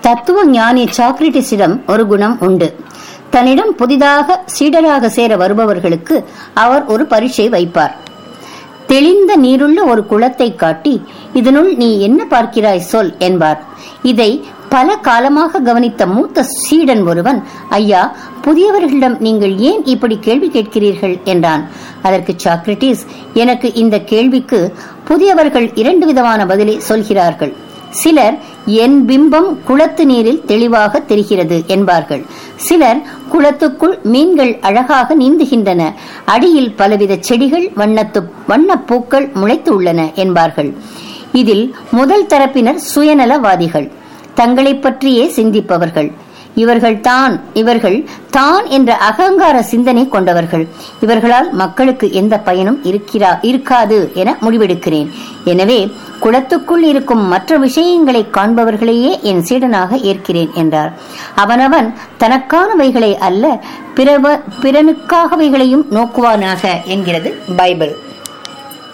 தத்துவ ஞானி சாக்ரட்டிஸிடம் ஒரு குணம் உண்டு தன்னிடம் புதிதாக சீடராக சேர வருபவர்களுக்கு அவர் ஒரு பரீட்சை வைப்பார் தெளிந்த நீருள்ள ஒரு குளத்தை காட்டி இதனுள் நீ என்ன பார்க்கிறாய் சொல் என்பார் இதை பல காலமாக கவனித்த மூத்த சீடன் ஒருவன் ஐயா புதியவர்களிடம் நீங்கள் ஏன் இப்படி கேள்வி கேட்கிறீர்கள் என்றான் அதற்கு சாக்ரட்டிஸ் எனக்கு இந்த கேள்விக்கு புதியவர்கள் இரண்டு விதமான பதிலை சொல்கிறார்கள் சிலர் என் பிம்பம் குளத்து நீரில் தெளிவாக தெரிகிறது என்பார்கள் சிலர் குளத்துக்குள் மீன்கள் அழகாக நீந்துகின்றன அடியில் பலவித செடிகள் வண்ணத்து வண்ணப்பூக்கள் முளைத்து உள்ளன என்பார்கள் இதில் முதல் தரப்பினர் சுயநலவாதிகள் தங்களைப் பற்றியே சிந்திப்பவர்கள் இவர்கள் தான் இவர்கள் தான் என்ற அகங்கார சிந்தனை கொண்டவர்கள் இவர்களால் மக்களுக்கு எந்த பயனும் இருக்கிறா இருக்காது என முடிவெடுக்கிறேன் எனவே குளத்துக்குள் இருக்கும் மற்ற விஷயங்களை காண்பவர்களையே என் சீடனாக ஏற்கிறேன் என்றார் அவனவன் தனக்கானவைகளை அல்ல பிறவ பிறனுக்காகவைகளையும் நோக்குவானாக என்கிறது பைபிள்